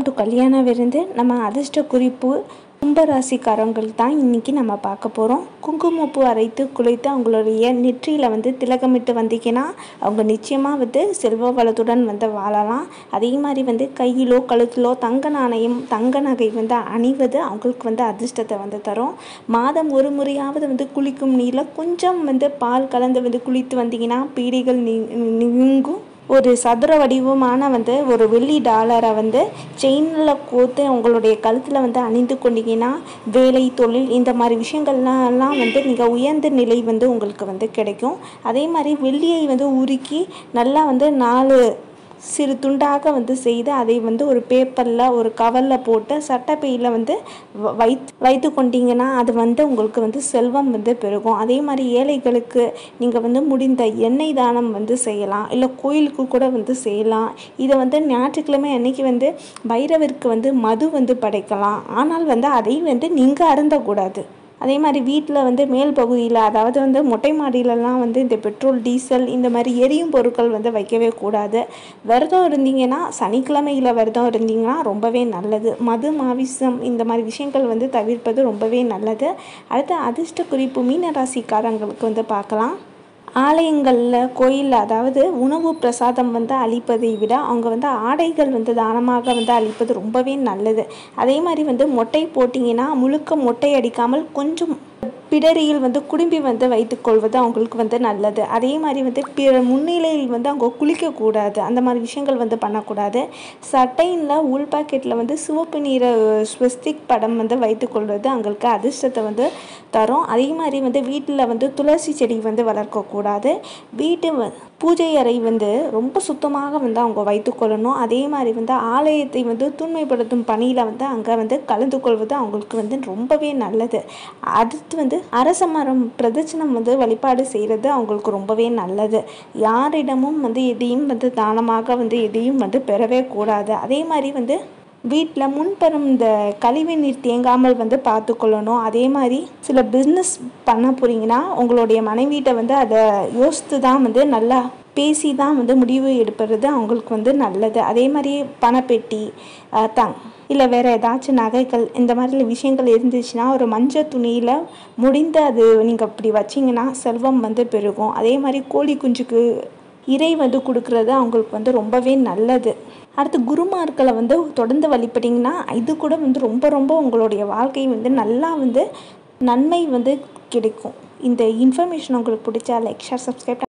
to கல்யாண விருந்து நம்ம அதிர்ஷ்ட குறிப்பு கும்பராசிக்காரங்கள் தான் இன்றைக்கி நம்ம பார்க்க போகிறோம் குங்குமப்பூ அரைத்து குளித்து அவங்களுடைய நெற்றியில் வந்து திலகமிட்டு வந்தீங்கன்னா அவங்க நிச்சயமாக வந்து செல்வ வளத்துடன் வந்து வாழலாம் அதே மாதிரி வந்து கையிலோ கழுத்திலோ தங்க நாணயம் தங்க நகை வந்து அணிவது அவங்களுக்கு வந்து அதிர்ஷ்டத்தை வந்து தரும் மாதம் ஒரு முறையாவது வந்து குளிக்கும் நீரில் கொஞ்சம் வந்து பால் கலந்து வந்து குளித்து வந்தீங்கன்னா பீடிகள் நீ நீங்கும் ஒரு சதுர வடிவமான வந்து ஒரு வெள்ளி டாலரை வந்து செயினில் கோத்து உங்களுடைய கழுத்தில் வந்து அணிந்து கொண்டீங்கன்னா வேலை தொழில் இந்த மாதிரி விஷயங்கள்லாம் வந்து நீங்கள் உயர்ந்த நிலை வந்து உங்களுக்கு வந்து கிடைக்கும் அதே மாதிரி வெள்ளியை வந்து உருக்கி நல்லா வந்து நாலு சிறு துண்டாக வந்து செய்து அதை வந்து ஒரு பேப்பரில் ஒரு கவரில் போட்டு சட்டப்பையில் வந்து வ- வைத்து வைத்து கொண்டீங்கன்னா அது வந்து உங்களுக்கு வந்து செல்வம் வந்து பெருகும் அதே மாதிரி ஏழைகளுக்கு நீங்கள் வந்து முடிந்த எண்ணெய் தானம் வந்து செய்யலாம் இல்லை கோயிலுக்கு கூட வந்து செய்யலாம் இதை வந்து ஞாயிற்றுக்கிழமை அன்னைக்கு வந்து பைரவருக்கு வந்து மது வந்து படைக்கலாம் ஆனால் வந்து அதை வந்து நீங்கள் அருந்தக்கூடாது அதே மாதிரி வீட்டில் வந்து மேல் பகுதியில் அதாவது வந்து மொட்டை மாடியிலலாம் வந்து இந்த பெட்ரோல் டீசல் இந்த மாதிரி எரியும் பொருட்கள் வந்து வைக்கவே கூடாது விரதம் இருந்தீங்கன்னா சனிக்கிழமையில் விரதம் இருந்தீங்கன்னா ரொம்பவே நல்லது மது மாவிசம் இந்த மாதிரி விஷயங்கள் வந்து தவிர்ப்பது ரொம்பவே நல்லது அடுத்து அதிர்ஷ்ட குறிப்பு மீன ராசிக்காரங்களுக்கு வந்து பார்க்கலாம் ஆலயங்களில் கோயிலில் அதாவது உணவு பிரசாதம் வந்து அளிப்பதை விட அவங்க வந்து ஆடைகள் வந்து தானமாக வந்து அளிப்பது ரொம்பவே நல்லது அதே மாதிரி வந்து மொட்டை போட்டிங்கன்னா முழுக்க மொட்டை அடிக்காமல் கொஞ்சம் பிடரியில் வந்து குடும்பி வந்து வைத்துக்கொள்வது அவங்களுக்கு வந்து நல்லது அதே மாதிரி வந்து பிற முன்னிலையில் வந்து அவங்க குளிக்கக்கூடாது அந்த மாதிரி விஷயங்கள் வந்து பண்ணக்கூடாது சட்டையில் உள் பாக்கெட்டில் வந்து சிவப்பு நிற ஸ்வஸ்திக் படம் வந்து வைத்துக்கொள்வது அவங்களுக்கு அதிர்ஷ்டத்தை வந்து தரும் அதே மாதிரி வந்து வீட்டில் வந்து துளசி செடி வந்து வளர்க்கக்கூடாது வீட்டு வ- பூஜை அறை வந்து ரொம்ப சுத்தமாக வந்து அவங்க வைத்துக்கொள்ளணும் அதே மாதிரி வந்து ஆலயத்தை வந்து தூய்மைப்படுத்தும் பணியில் வந்து அங்கே வந்து கலந்து கொள்வது அவங்களுக்கு வந்து ரொம்பவே நல்லது அடுத்து வந்து அரச மரம் பிரதட்சணம் வந்து வழிபாடு செய்கிறது அவங்களுக்கு ரொம்பவே நல்லது யாரிடமும் வந்து எதையும் வந்து தானமாக வந்து எதையும் வந்து பெறவே கூடாது அதே மாதிரி வந்து வீட்டில் முன்பெறும் இந்த கழிவு நீர் தேங்காமல் வந்து பார்த்துக்கொள்ளணும் அதே மாதிரி சில பிஸ்னஸ் பண்ண போறீங்கன்னா உங்களுடைய மனைவிட்ட வந்து அதை யோசித்து தான் வந்து நல்லா பேசி தான் வந்து முடிவு எடுப்பது அவங்களுக்கு வந்து நல்லது அதே மாதிரி பணப்பெட்டி அஹ், தங் இல்லை வேறு ஏதாச்சும் நகைகள் இந்த மாதிரி விஷயங்கள் இருந்துச்சுன்னா ஒரு மஞ்சள் துணியில் முடிந்த அது நீங்கள் அப்படி வச்சிங்கன்னா செல்வம் வந்து பெருகும் அதே மாதிரி கோழி குஞ்சுக்கு இறை வந்து கொடுக்கறது அவங்களுக்கு வந்து ரொம்பவே நல்லது அடுத்து குருமார்களை வந்து தொடர்ந்து வழிபட்டிங்கன்னா இது கூட வந்து ரொம்ப ரொம்ப உங்களுடைய வாழ்க்கை வந்து நல்லா வந்து நன்மை வந்து கிடைக்கும் இந்த இன்ஃபர்மேஷன் உங்களுக்கு பிடிச்சா லைக் ஷேர் சப்ஸ்கிரைப்